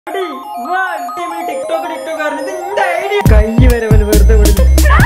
TikTok TikTok ഇതിന്റെ idea കൈ വരെ അവന് വെറുതെ കൊടുത്തു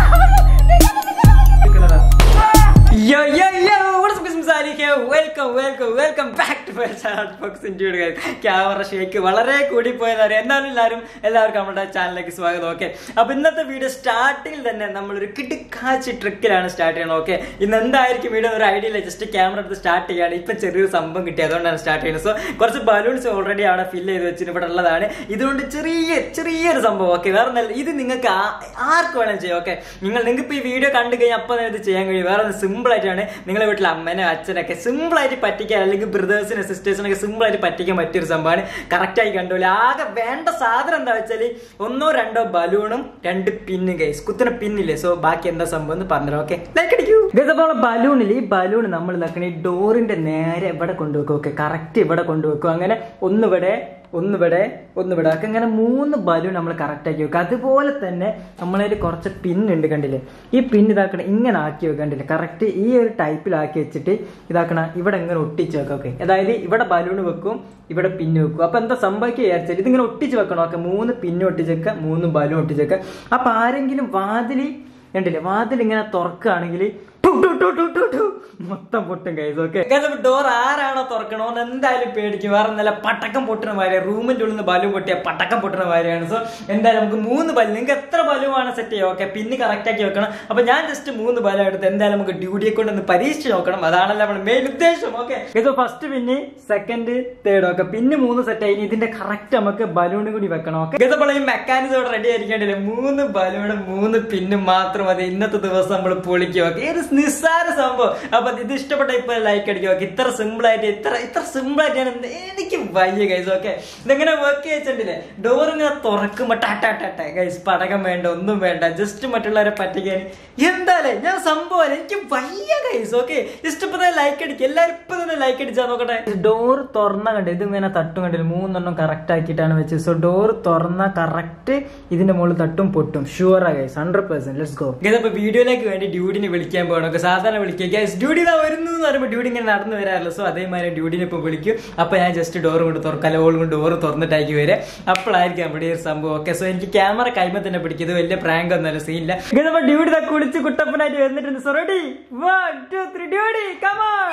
Yo, yo, yo, what is up, guys? Misali here. Welcome, welcome, welcome back to my channel, Fox Institute, guys. Camera shake വളരെ കൂടി പോയതറിയാം എന്നാലും എല്ലാവരും എല്ലാവർക്കും നമ്മുടെ ചാനലിലേക്ക് സ്വാഗതം ഓക്കെ അപ്പൊ ഇന്നത്തെ വീഡിയോ സ്റ്റാർട്ടിങ്ങിൽ തന്നെ നമ്മളൊരു കിടുക്കാച്ചി ട്രിക്കിലാണ് സ്റ്റാർട്ട് ചെയ്യണം ഓക്കെ ഇന്ന് എന്തായിരിക്കും വീഡിയോ ഒരു ഐഡിയ ഇല്ല ജസ്റ്റ് ക്യാമറ എടുത്ത് സ്റ്റാർട്ട് ചെയ്യാണ് ഇപ്പൊ ചെറിയൊരു സംഭവം കിട്ടി അതുകൊണ്ടാണ് സ്റ്റാർട്ട് ചെയ്യുന്നത് സോ കുറച്ച് ബലൂൺസ് ഓൾറെഡി അവിടെ ഫില്ല് ചെയ്ത് വെച്ചിട്ട് ഇവിടെ ഉള്ളതാണ് ഇതുകൊണ്ട് ചെറിയ ചെറിയൊരു സംഭവം ഓക്കെ വേറെ ഒന്നല്ല ഇത് നിങ്ങൾക്ക് ആ- ആർക്ക് വേണം ചെയ്യാം ഓക്കെ നിങ്ങൾ നിങ്ങൾക്ക് ഇപ്പൊ ഈ വീഡിയോ കണ്ടു കഴിഞ്ഞാൽ അപ്പൊ തന്നെ ഇത് ചെയ്യാൻ കഴിയും വേറെ സിമ്പിൾ ആയിട്ടാണ് നിങ്ങളെ വീട്ടിൽ അമ്മനെ അച്ഛനൊക്കെ സിമ്പിൾ ആയിട്ട് പറ്റിക്കാൻ അല്ലെങ്കിൽ ബ്രദേഴ്സിനെ സിസ്റ്റേഴ്സിനൊക്കെ സിമ്പിൾ ആയിട്ട് പറ്റിക്കാൻ പറ്റിയൊരു സംഭവമാണ് കറക്റ്റ് ആയി കണ്ടോളി ആകെ വേണ്ട സാധനം എന്താ വെച്ചാല് ഒന്നോ രണ്ടോ ബലൂണും രണ്ട് പിന്നും കൈസ് കുത്തുന്ന പിന്നില്ലേ സോ ബാക്കി എന്താ സംഭവം എന്ന് പറഞ്ഞു ഓക്കെ ലൈക്ക് അടിക്കൂ ഗൈസ് അപ്പോൾ ബലൂണിൽ ഈ ബലൂൺ നമ്മൾ ഇതാക്കണ ഈ ഡോറിന്റെ നേരെ ഇവിടെ കൊണ്ടുവെക്കും ഓക്കെ കറക്റ്റ് ഇവിടെ കൊണ്ടുവെക്കും അങ്ങനെ ഒന്നിവിടെ ഒന്നിവിടെ ഒന്നിവിടെ ഒക്കെ ഇങ്ങനെ മൂന്ന് ബലൂൺ നമ്മൾ കറക്റ്റ് ആക്കി വെക്കുക അതുപോലെ തന്നെ നമ്മളതിൽ കുറച്ച് പിന്നുണ്ട് കണ്ടില്ലേ ഈ പിൻ ഇതാക്കണം ഇങ്ങനെ ആക്കി വെക്കുക കണ്ടില്ലേ കറക്റ്റ് ഈ ഒരു ടൈപ്പിലാക്കി വെച്ചിട്ട് ഇതാക്കണം ഇവിടെ ഇങ്ങനെ ഒട്ടിച്ച് വെക്കുക ഓക്കെ അതായത് ഇവിടെ ബലൂൺ വെക്കും ഇവിടെ പിന്ന് വെക്കും അപ്പൊ എന്താ സംഭവിക്കുക വിചാരിച്ചാൽ ഇതിങ്ങനെ ഒട്ടിച്ച് വെക്കണം ഓക്കെ മൂന്ന് പിന്ന് ഒട്ടിച്ച് വെക്കുക മൂന്ന് ബലൂൺ ഒട്ടിച്ച് വെക്കുക അപ്പൊ ആരെങ്കിലും വാതില് കണ്ടില്ലേ വാതിൽ ഇങ്ങനെ തുറക്കുകയാണെങ്കിൽ മൊത്തം പൊട്ടും കൈസ് ഓക്കെ ഡോർ ആരാണോ തുറക്കണോന്ന് എന്തായാലും പേടിക്കും വേറെ നല്ല പട്ടക്കം പൊട്ടുന്ന മാതിരി റൂമിന്റെ ഉള്ളിൽ നിന്ന് ബലൂൺ പൊട്ടിയ പട്ടക്കം പൊട്ടുന്ന മാതിരിയാണ് സോ എന്തായാലും നമുക്ക് മൂന്ന് ബലൂൺ നിങ്ങൾക്ക് എത്ര ബലൂണാണ് സെറ്റ് ചെയ്യുക ഓക്കെ പിന്നെ കറക്റ്റ് ആക്കി വെക്കണം അപ്പൊ ഞാൻ ജസ്റ്റ് മൂന്ന് ബലം എടുത്ത് എന്തായാലും നമുക്ക് ഡ്യൂട്ടിയെ കൊണ്ട് ഒന്ന് പരീക്ഷിച്ച് നോക്കണം അതാണല്ലോ നമ്മുടെ മെയിൻ ഉദ്ദേശം ഓക്കെ ഇത് ഫസ്റ്റ് പിന്നെ സെക്കൻഡ് തേർഡ് ഓക്കെ പിന്നെ മൂന്ന് സെറ്റ് ആയി ഇനി ഇതിന്റെ കറക്റ്റ് നമുക്ക് ബലൂൺ കൂടി വെക്കണം ഓക്കെ ഇതപ്പോൾ ഈ മെക്കാനിസം ഇവിടെ റെഡി ആയിരിക്കേണ്ടില്ല മൂന്ന് ബലൂണും മൂന്ന് പിന്നും മാത്രം മതി ഇന്നത്തെ ദിവസം നമ്മൾ പൊളിക്കുക ഓക്കെ ഇത് നിസ്സാര സംഭവം അപ്പൊ ഇത് ഇഷ്ടപ്പെട്ട ഇപ്പൊ ലൈക്ക് അടിക്കുക ഓക്കെ ഇത്ര സിമ്പിൾ ആയിട്ട് ഇത്ര ഇത്ര സിമ്പിൾ ആയിട്ട് ഞാൻ എന്ത് എനിക്ക് വയ്യ ഗൈസ് ഓക്കെ ഇതെങ്ങനെ വർക്ക് ചെയ്തിട്ടില്ലേ ഡോർ ഇങ്ങനെ തുറക്കുമ്പോ ടാറ്റാ ഗൈസ് പടകം വേണ്ട ഒന്നും വേണ്ട ജസ്റ്റ് മറ്റുള്ളവരെ പറ്റിക്കാൻ എന്തായാലേ ഞാൻ സംഭവം എനിക്ക് വയ്യ ഗൈസ് ഓക്കെ ഇഷ്ടപ്പെട്ട ലൈക്ക് അടിക്കുക എല്ലാവരും ഇപ്പൊ തന്നെ ലൈക്ക് അടിച്ചാൽ നോക്കട്ടെ ഡോർ തുറന്ന കണ്ട് ഇത് ഇങ്ങനെ തട്ടും കണ്ടില്ല മൂന്നെണ്ണം കറക്റ്റ് ആക്കിയിട്ടാണ് വെച്ചത് സോ ഡോർ തുറന്ന കറക്റ്റ് ഇതിന്റെ മുകളിൽ തട്ടും പൊട്ടും sure guys hundred percent let's go guys അപ്പൊ വീഡിയോയിലേക്ക് വേണ്ടി ഡ്യൂഡിനെ വിളിക്കാൻ പോകണം ഒക്കെ സാധാരണ വിളിക്കുക ഗൈസ് ഡ്യൂഡി ഇതാ വരുന്നു എന്ന് പറയുമ്പോൾ ഡ്യൂഡി ഇങ്ങനെ നടന്നു വരാറില്ല സോ അതേമാതിരി ഡ്യൂഡിനെ ഇപ്പൊ വിളിക്കും അപ്പൊ ഞാൻ ജസ്റ്റ് ഡോർ കൊണ്ട് തുറക്കല ഓൾ കൊണ്ട് ഡോർ തുറന്നിട്ടാക്കി വരെ അപ്പോഴായിരിക്കും അവിടെ ഒരു സംഭവം ഓക്കെ സോ എനിക്ക് ക്യാമറ കൈമ തന്നെ പിടിക്കും ഇത് വലിയ പ്രാങ്ക് ഒന്നല്ല സീനില്ല ഗൈസ് അപ്പൊ ഡ്യൂഡി ഇതാ കുളിച്ച് കുട്ടപ്പനായിട്ട് വന്നിട്ടുണ്ട് so ready one two three ഡ്യൂഡി കമാൺ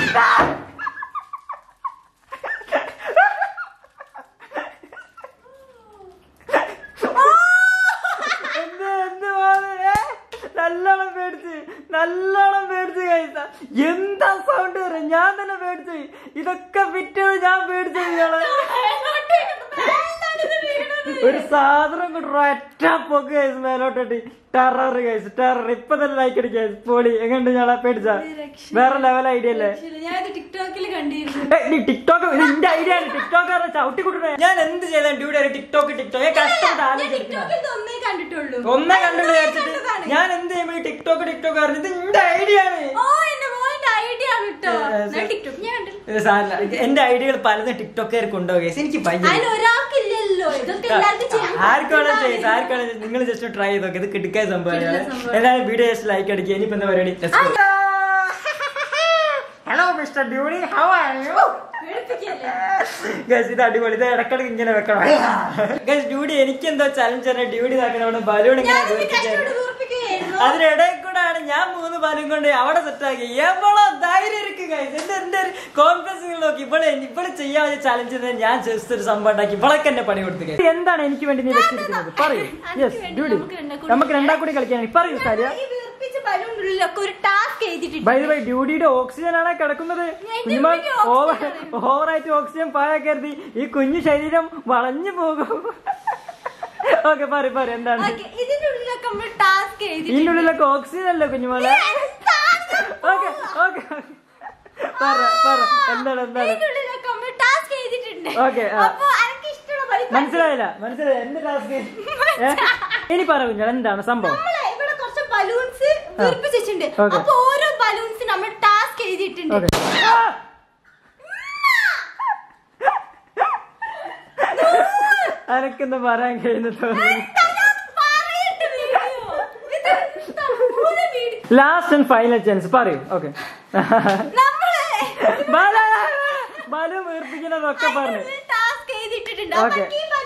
എന്ത് എന്ത് മോനെ? നല്ലോണം പേടിച്ച് നല്ലോണം പേടിച്ച് കഴിച്ച എന്താ സൗണ്ട് വരും ഞാൻ തന്നെ പേടിച്ച് ഇതൊക്കെ ഫിറ്റത് ഞാൻ പേടിച്ചത് ഇയാളെ ഒരു സാധനം കൊണ്ട് ഒറ്റ പൊക്ക് കഴിച്ച് മേലോട്ടിട്ട് ടെറർ കഴിച്ച് ടെറർ ഇപ്പൊ തന്നെ ലൈക്ക് അടിക്കുക പൊളി എങ്ങനെയുണ്ട് ഞാളെ പേടിച്ച വേറെ ലെവൽ ഐഡിയ അല്ലേ ഞാനിത് ടിക്ടോക്കിൽ കണ്ടിരുന്നു ഏയ്, നീ ടിക്ടോക്ക് നിന്റെ ഐഡിയ ആണ് ടിക്ടോക്ക് ചവിട്ടി കൂട്ടുന്നത് ഞാൻ എന്ത് ചെയ്താലും ഡ്യൂഡി ടിക്ടോക്ക് ടിക്ടോക്ക് ഞാൻ കഷ്ടപ്പെട്ട് ഞാൻ ആലോചിച്ചിരിക്കുന്നത് ടിക്ടോക്കിൽ ഇത് ഒന്നേ കണ്ടിട്ടുള്ളൂ ഒന്നേ കണ്ടിട്ട് ഒന്നേ വിചാരിച്ചിട്ട് കണ്ടതാണ്. ഞാൻ എന്ത് ചെയ്യുമ്പോൾ ഈ ടിക്ടോക്ക് ടിക്ടോക്ക് പറഞ്ഞു ഇത് എന്റെ ഐഡിയ ആണ് ഓ എന്റെ മോന്റെ ഐഡിയ ആണ് കേട്ടോ ഏ, ഞാൻ ടിക്ടോക്ക് ഞാൻ കണ്ടില്ല ഇത് സാരമില്ല. എന്റെ ഐഡിയകൾ പലതും ടിക്ടോക്കുകാർ കൊണ്ടുപോകുക എനിക്ക് ഭയങ്കര അതിന് ഒരാൾക്കില്ലല്ലോ ഇതൊക്കെ എല്ലാവർക്കും ചെയ്യാൻ ആർക്കാണോ ചെയ്ത് പറ്റുന്നതാണ്. ആർക്കാണോ നിങ്ങൾ ജസ്റ്റ് ട്രൈ ചെയ്ത് നോക്കി ഇത് കിടക്കാൻ സംഭവമാണ് കിടുക്കൻ സംഭവം. എല്ലാവരും വീഡിയോ ജസ്റ്റ് ലൈക്ക് അടിക്കുക ഇനിയിപ്പോ എന്താ പരിപാടി ഹലോ മിസ്റ്റർ ഡ്യൂണി ഹൗ ആർ യു പേടിപ്പിക്കല്ലേ? ഗൈസ് ഇത് അടിപൊളി ഇത് ഇടക്കിടക്ക് ഇങ്ങനെ വെക്കണം ഗൈസ് ഡ്യൂഡി എനിക്ക് എന്തോ ചലഞ്ച് ആണ് ഡ്യൂഡി ഇതാക്കണം ബലൂൺ ഇങ്ങനെ ഞാനിത് വീർപ്പിക്കാൻ. കഷ്ടപ്പെട്ട് വീർപ്പിക്കുകയായിരുന്നു. അതിനിടയിൽ കൂടാണ് ഞാൻ മൂന്ന് പാലും കൊണ്ട് അവിടെ സെറ്റാക്കി എവളോ ധൈര്യം ഇരിക്കും ഗൈസ് എന്റെ എന്റെ കോൺഫിഡൻസ് നോക്കി ഇവിടെ ഇവിടെ ചെയ്യാൻ ചലഞ്ച് ഞാൻ ജസ്റ്റ് ഒരു സംഭവം ഉണ്ടാക്കി ഇവളൊക്കെ എന്നെ പണി കൊടുത്തു guys. എന്താണ് എനിക്ക് വേണ്ടി നീ വെച്ചിരിക്കുന്നത് പറയൂ അനക്ക് യെസ് വേണ്ടി ഡ്യൂഡി നമുക്ക് രണ്ടാൾക്കും നമുക്ക് രണ്ടാ കൂടി കളിക്കാൻ പറയൂ സാരിയ ഈ വീർപ്പിച്ച ബലൂണിനുള്ളിലൊക്കെ ഒരു ടാസ്ക് എഴുതിയിട്ടുണ്ട് ബൈ ബൈ ഡ്യൂഡിയുടെ ഓക്സിജൻ ആണ് കിടക്കുന്നത് ഞാൻ ഇത് കുഞ്ഞുമോൻ വലിയ ഓവർ oxygen ഓവറായിട്ട് ഓക്സിജൻ പായ കരുതി ഈ കുഞ്ഞു ശരീരം വളഞ്ഞു പോകും ഓക്കെ പറ പറ എന്താണ് ഓക്കേ, ഇതിന്റെ ഉള്ളിലൊക്കെ നമ്മൾ ടാസ്ക് ഇതിന്റെ എഴുതിയിട്ടുണ്ട് ഉള്ളിലൊക്കെ ഓക്സിജൻ അല്ലേ കുഞ്ഞുമോളെ ഓക്കെ ഓക്കെ പറ പറ എന്താണ് എന്താണ് ഇതിന്റെ ഉള്ളിലൊക്കെ നമ്മൾ ടാസ്ക് എഴുതിയിട്ടുണ്ട് ഓക്കെ ആ അപ്പൊ എനിക്ക് ഇഷ്ടമുള്ള കളി മനസ്സിലായില്ല മനസ്സിലായി എന്ത് ടാസ്ക് ഇനി പറ കുഞ്ഞാൽ എന്താണ് സംഭവം നമ്മളെ ഇവിടെ കുറച്ച് ബലൂൺസ് വീർപ്പിച്ച് വെച്ചിട്ടുണ്ട് Okay. അപ്പൊ ഓരോ ബലൂൺസ് നമ്മൾ ടാസ്ക് എഴുതിയിട്ടുണ്ട് ഓക്കെ അനക്കെന്താ പറയാൻ കഴിയുന്ന തോന്നുന്നു പറയട്ടെ വീഡിയോ ഇത് തമ്മിലെ video last and final chance പറയൂ ഓക്കെ നമ്മളെ ബലു വീർപ്പിക്കുന്നതൊക്കെ പറഞ്ഞു ടാസ്ക് എഴുതിയിട്ടുണ്ട് Okay. അപ്പൊ ഈ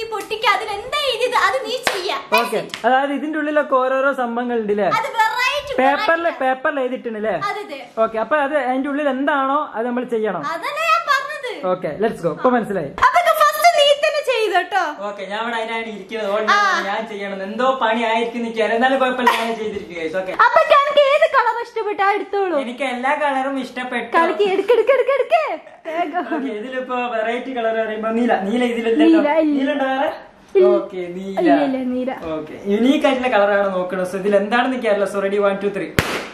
നീ പൊട്ടിക്ക അതിൽ എന്താ എഴുതിയത് അത് നീ ചെയ്യാ ഓക്കെ അതായത് ഇതിന്റെ ഉള്ളിലൊക്കെ ഓരോരോ സംഭവങ്ങൾ ഉണ്ട് അല്ലേ അത് വെറൈറ്റി പേപ്പറിൽ പേപ്പറിൽ എഴുതിയിട്ടുണ്ട് അല്ലേ അതെ അതെ ഓക്കെ അപ്പൊ അത് അതിന്റെ ഉള്ളിൽ എന്താണോ അത് നമ്മൾ ചെയ്യണം അതല്ലേ ഞാൻ പറഞ്ഞത് ഓക്കെ ലെറ്റ്സ് ഗോ ഇപ്പൊ മനസ്സിലായി അപ്പൊ ഫസ്റ്റ് നീ തന്നെ ചെയ്തു കേട്ടോ ഓക്കെ ഞാൻ ഇവിടെ അതിനാണ് ഇരിക്കുന്നത് ഓൾറെഡി ഞാൻ ചെയ്യണം എന്തോ പണി ആയിരിക്കും എനിക്ക് എന്നാലും കുഴപ്പമില്ല ഞാൻ ചെയ്തിരിക്കുക ഓക്കെ അപ്പൊ എനിക്ക് ഏത് കളർ ഇഷ്ടപ്പെട്ടാ എടുത്തോളൂ എനിക്ക് എല്ലാ കളറും ഇഷ്ടപ്പെട്ടു കളിക്ക് എടുക്ക് എടുക്ക് എടുക്ക് എടുക്ക് വേഗം. ഓക്കെ ഇതിലിപ്പോ വെറൈറ്റി കളർ പറയുമ്പോ നീല നീല ഇതിലല്ലോ നീല, ഇല്ല. നീല ഉണ്ടോ വേറെ ഓക്കെ നീല ഇല്ല ഇല്ല നീല ഓക്കെ യുണീക്ക് ആയിട്ടുള്ള കളറാണ് നോക്കുന്നത് സോ ഇതിൽ എന്താണെന്ന് എനിക്കറിയില്ല so ready one two three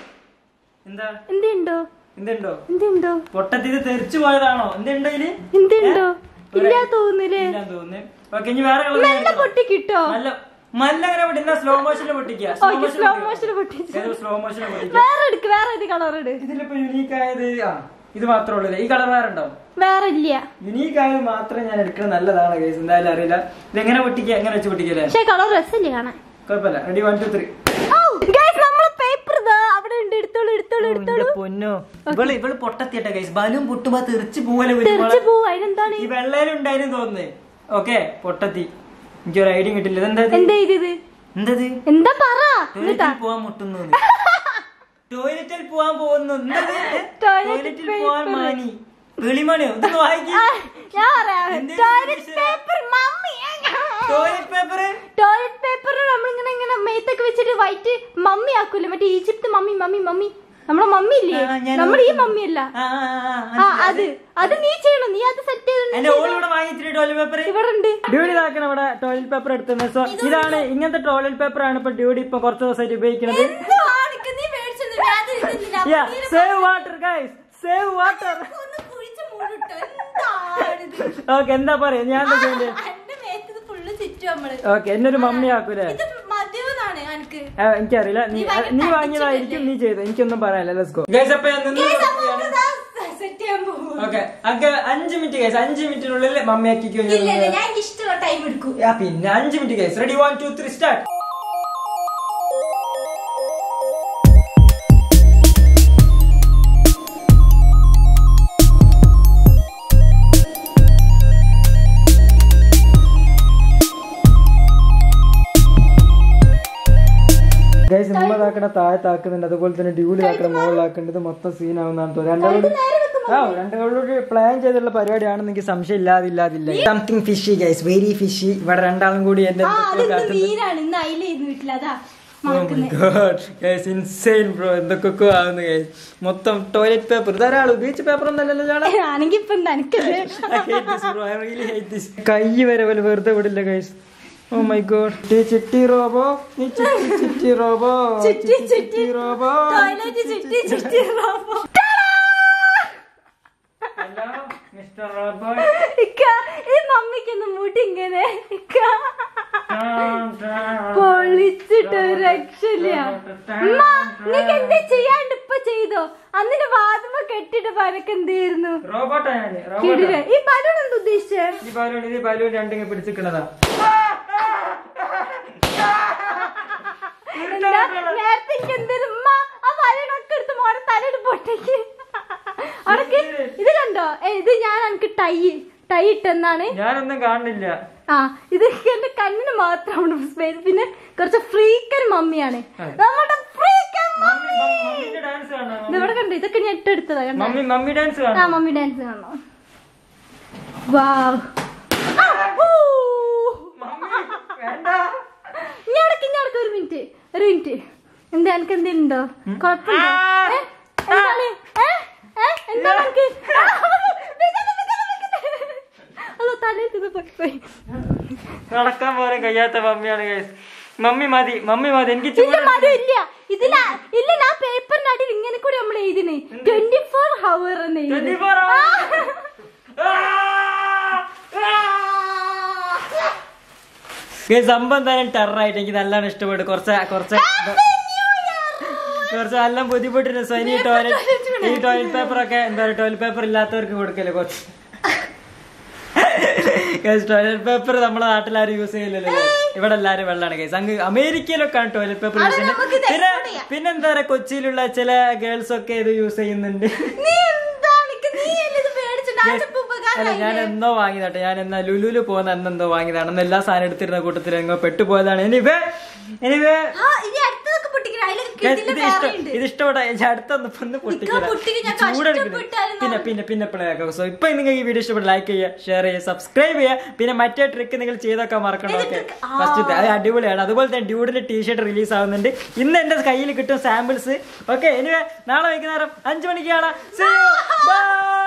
എന്താ എന്തുണ്ടോ എന്തുണ്ടോ എന്തുണ്ടോ പൊട്ടത്തി ഇത് തെറിച്ചു പോയതാണോ എന്തുണ്ടോ ഇതില് എന്തുണ്ടോ ഇല്ല തോന്നുന്നില്ലേ ഇല്ലാന്ന് തോന്നുന്നു ഓക്കെ ഇനി വേറെ കളർ നല്ല പൊട്ടി കിട്ടോ നല്ല നല്ല അങ്ങനെ പൊട്ടില്ല സ്ലോ മോഷനിൽ പൊട്ടിക്കുക ഓക്കെ സ്ലോ മോഷൻ പൊട്ടിച്ചു സ്ലോ മോഷനിൽ പൊട്ടിക്കുക വേറെ എടുക്ക് വേറെ ഏത് കളർ ഇട് ഇതിലിപ്പോ യുണീക്ക് ആയത് ആ ഇത് മാത്രമേ ഉള്ളൂ ഈ കളർ വേറെ ഉണ്ടോ വേറെ ഇല്ല യുണീക്ക് ആയത് മാത്രമേ ഞാൻ എടുക്കുന്നത് നല്ലതാണ് കേസ് എന്തായാലും അറിയില്ല ഇത് എങ്ങനെ പൊട്ടിക്കുക എങ്ങനെ വെച്ച് പൊട്ടിക്കല്ലേ പക്ഷെ കളർ രസമില്ല കാണാൻ കുഴപ്പമില്ല റെഡി വൺ ടു ത്രീ നമ്മളെ പേപ്പർ അവിടെ ഉണ്ട് എടുത്തോളൂ എടുത്തോളൂ എടുത്തോളൂ പൊന്നോ ഇവള് ഇവള് പൊട്ടത്തിയട്ട കൈസ് ബലൂൺ പൊട്ടുമ്പോ തെറിച്ച് പോവല്ലേ തെറിച്ച് പോവും അതിനെന്താണ് ഈ വെള്ളയിലുണ്ടായിരുന്നു തോന്നുന്നേ ഓക്കെ പൊട്ടത്തി എനിക്കൊരു ഐഡിയ കിട്ടില്ല ഇതെന്താ ഇത്? എന്താ ഇത് എന്തത് എന്താ പറ ടോയ്ലറ്റിൽ പോവാൻ മുട്ടുന്നു ടോയ്ലറ്റിൽ പോവാൻ പോകുന്നു എന്തത് Toilet ടോയ്ലറ്റിൽ പോവാൻ paper. മാനി വെളിമണിയോ ഇതൊന്ന് വായിക്കും ആ, ഞാൻ പറയാം എന്തേ ടോയ്ലറ്റ് ഇത്? Paper mummy toilet paper toilet paper നമ്മളിങ്ങനെ ഇങ്ങനെ മേത്തൊക്കെ വെച്ചിട്ട് വൈറ്റ് മമ്മി ആക്കൂലേ മറ്റേ ഈജിപ്ത് മമ്മി മമ്മി മമ്മി നമ്മളെ മമ്മി ഇല്ലേ ആ, ഞാൻ നമ്മുടെ ഈ ഓർക്കുന്നു. മമ്മി അല്ല ആ, ആ, ആ, ആ അത് അത് നീ ചെയ്യണം നീ അത് സെറ്റ് എന്റെ ചെയ്ത് ഓൾ ഇവിടെ വാങ്ങിച്ചിട്ട് ടോയ്ലറ്റ് പേപ്പർ ഇവിടെ ഉണ്ട് ഡ്യൂഡി ഇതാക്കണം ഇവിടെ ടോയ്ലറ്റ് പേപ്പർ എടുത്തുന്നത് സോ ഇതാണ് ഇങ്ങനത്തെ ടോയ്ലറ്റ് പേപ്പർ ആണ് ഇപ്പൊ ഡ്യൂഡി ഇപ്പൊ കുറച്ച് ദിവസമായിട്ട് ഉപയോഗിക്കുന്നത് എന്ത് വാണിക്ക് നീ മേടിച്ചത് ഞാൻ ഇത് ഇതിന്തിനാ? Yeah save water guys save water ഒന്ന് കുഴിച്ച് മൂടിട്ടോ. എന്താണിത്? ഓക്കെ എന്താ പറയാ ഞാൻ എന്താ ചെയ്യണ്ടേ അന്റെ മേത്തത് ഫുള്ള് ചുറ്റും നമ്മള് ഓക്കെ എന്നെ ഒരു മമ്മി ആക്കൂലേ ഇത് മദ്യവെന്നാണ് എനിക്ക് ആ, എനിക്കറിയില്ല നീ നീ വാങ്ങിയതായിരിക്കും നീ ചെയ്തു എനിക്കൊന്നും പറയാനില്ല ലെറ്റ്സ് ഗോ ഗൈസ് അപ്പൊ ഞാൻ നിന്ന് സെറ്റ് ചെയ്യാൻ പോകും ഓക്കെ അങ്ക അഞ്ച് മിനിറ്റ് ഗൈസ് അഞ്ച് മിനിറ്റിനുള്ളിൽ മമ്മി ആക്കിക്കോ ഇല്ല ഇല്ല ഞാൻ എനിക്ക് ഇഷ്ടമുള്ള ടൈം എടുക്കും ആ, പിന്നെ അഞ്ച് minute guys ready one two three start guys നമ്മ താക്കണ താഴത്താക്കുന്നുണ്ട് അതുപോലെ തന്നെ ഡ്യൂളി താക്കണ മുകളിലാക്കേണ്ടത് മൊത്തം സീനാവുന്നതാണ് തോന്നുന്നത് രണ്ടാളോട് ആ രണ്ടാളോട് പ്ലാൻ ചെയ്തിട്ടുള്ള പരിപാടിയാണെന്ന് എനിക്ക് സംശയം ഇല്ലാതില്ലാതില്ല something fishy guys very fishy ഇവിടെ രണ്ടാളും കൂടി എന്റെ ആ എന്തൊക്കെയോ അത് കാട്ടുന്നു മീനാണ് ഇന്ന് അയിലായിരുന്നു വീട്ടിലതാ ഇൻസൈൻ ബ്രോ എന്തൊക്കെ ആവുന്നു ഗൈസ് മൊത്തം ടോയ്ലറ്റ് പേപ്പർ ഇതൊരാൾ ഉപയോഗിച്ച പേപ്പർ ഒന്നല്ലല്ലോ ചാടാ ആണെങ്കി ഇപ്പൊ എനിക്കത് കൈ വരെ പോലെ വെറുതെ വിടില്ല guys oh my god Chitti robo നീ ചിട്ടി ചിട്ടി റോബോ ചുറ്റി ചുറ്റി റോബോ ടോയ്ലറ്റ് ചുറ്റി ചുറ്റി റോബോ. ഹലോ മിസ്റ്റർ റോബോ ഇക്ക ഈ മമ്മിക്കൊന്ന് മുടി ഇങ്ങനെ ഇക്ക പൊളിച്ചിട്ട് ഒരു രക്ഷയില്ല ഉമ്മ നിനക്ക് എന്താ ചെയ്യാണ്ട് ഇപ്പൊ ചെയ്തോ അന്നിന്റെ വാതുമ കെട്ടിട്ട് പനക്ക് എന്തായിരുന്നു റോബോട്ടാ ഞാന് റോബോട്ടാ കിടിലൻ. ഈ ബലൂൺ എന്താ ഉദ്ദേശിച്ചേ ഈ ബലൂൺ ഇത് ബലൂൺ രണ്ടിങ്ങനെ പിടിച്ചിക്കണതാ എന്താ നേരത്തെ എനിക്ക് എന്തേലും ഉമ്മ ആ ബലൂണൊക്കെ എടുത്ത് മോടെ തലയിട്ട് പൊട്ടേക്ക് അടക്ക് ഇത് കണ്ടോ ഏ, ഇത് ഞാൻ എനിക്ക് ടൈ ടൈ ഇട്ടെന്നാണ് ഞാനൊന്നും കാണുന്നില്ല ആ ഇത് എന്റെ കണ്ണിന് മാത്രമാണ് സ്പേസ് പിന്നെ കുറച്ച് ഫ്രീക്കൻ മമ്മിയാണ് നമ്മുടെ ഫ്രീക്കൻ മമ്മി മമ്മിന്റെ ഡാൻസ് കാണാം ഇത് ഇവിടെ കണ്ടോ ഇതൊക്കെ ഞാൻ ഇട്ടെടുത്തതാ കണ്ടോ മമ്മി മമ്മി ഡാൻസ് ആ കാണാം മമ്മി ഡാൻസ് കാണോ വാവ് മമ്മി വേണ്ട ഇഞ്ഞടക്ക് ഇഞ്ഞടക്ക് ഒരു മിനിറ്റ് ഒരു മിനിറ്റ് എന്താ എനിക്ക് എന്തെങ്കിലും ഉണ്ടോ കുഴപ്പമുണ്ടോ ഏ? എന്താണ് ഏ? ഏ? എന്താണ് എനിക്ക് അതോ തലയിൽ ഇത് പോയി പോയി നടക്കാൻ പോലും കഴിയാത്ത മമ്മിയാണ് ഗൈസ് മമ്മി മതി മമ്മി മതി എനിക്ക് ഇല്ല ചൂട് മരം ഇല്ല ഇതില ഇല്ല ആ പേപ്പറിന്റെ അടിയിൽ ഇങ്ങനെ കൂടി നമ്മൾ എഴുതിന് ട്വന്റി ഫോർ ഹവർ എന്ന് എഴുതി 24 hours. ഗൈസ് സംഭവം എന്തായാലും ടെററായിട്ട് എനിക്ക് നല്ലോണം ഇഷ്ടപ്പെട്ടു കുറച്ച് കുറച്ച് കുറച്ച് നല്ല ബുദ്ധിമുട്ടുണ്ട് സോ ഇനി ഈ ടോയ്ലറ്റ് ഈ ടോയ്ലറ്റ് പേപ്പർ ഒക്കെ എന്താ പറയുക ടോയ്ലറ്റ് പേപ്പർ ഇല്ലാത്തവർക്ക് കൊടുക്കല്ലേ കുറച്ച് ടോയ്ലറ്റ് പേപ്പർ നമ്മുടെ നാട്ടിൽ ആരും യൂസ് ചെയ്യില്ലല്ലോ ഇവിടെ എല്ലാരും വെള്ളമാണ് കേസ് അങ്ങ് അമേരിക്കയിലൊക്കെയാണ് ടോയ്ലറ്റ് പേപ്പർ യൂസ് ചെയ്യുന്നത് നമുക്ക് ഇത് പിന്നെ export ചെയ്യാം. പിന്നെ എന്താ പറയാ കൊച്ചിയിലുള്ള ചില ഗേൾസ് ഒക്കെ ഇത് യൂസ് ചെയ്യുന്നുണ്ട് നീ എന്താണ് എനിക്ക് നീ അല്ലേ ഇത് പേടിച്ചിട്ട് ആരുടെ ഉപകാരം അല്ല ഞാൻ എന്നോ വാങ്ങിയതാട്ടെ ഞാൻ എന്നാ ലുലുലു പോകുന്ന അന്നെന്തോ വാങ്ങിയതാണ് അന്ന് എല്ലാ സാധനം എടുത്തിരുന്ന കൂട്ടത്തിൽ എങ്ങോ പെട്ടുപോയതാണ് എനിവേ എനിവേ ആ ഇനി അടുത്തതൊക്കെ പൊട്ടിക്കണം അതിലൊക്കെ Guys, ഇതില് ഇത് ഇഷ്ടം വേറെ ഉണ്ട് ഇത് ഇഷ്ടപ്പെട്ടാ ഞാൻ അടുത്തൊന്ന് ഒന്ന് പൊട്ടിക്കില്ല പൊട്ടിക്ക്, ഞാൻ ചൂടെടുക്കുന്നത് കഷ്ടപ്പെട്ടായിരുന്നു. പിന്നെ പിന്നെ പിന്നെ പിള്ളേർക്ക് സോ ഇപ്പൊ നിങ്ങൾക്ക് ഈ വീഡിയോ ഇഷ്ടപ്പെട്ട് ലൈക്ക് ചെയ്യുക ഷെയർ ചെയ്യുക സബ്സ്ക്രൈബ് ചെയ്യുക പിന്നെ മറ്റേ ട്രിക്ക് നിങ്ങൾ ചെയ്തൊക്കെ മറക്കണം ഏത് ഓക്കെ trick? ആ. ഫസ്റ്റ് അത് അടിപൊളിയാണ് അതുപോലെ തന്നെ ഡ്യൂഡിന്റെ ടീഷർട്ട് റിലീസ് ആവുന്നുണ്ട് ഇന്ന് എന്റെ കയ്യിൽ കിട്ടും സാമ്പിൾസ് ഓക്കെ ഇനി നാളെ വൈകുന്നേരം അഞ്ചു മണിക്ക് കാണാം See you. Bye.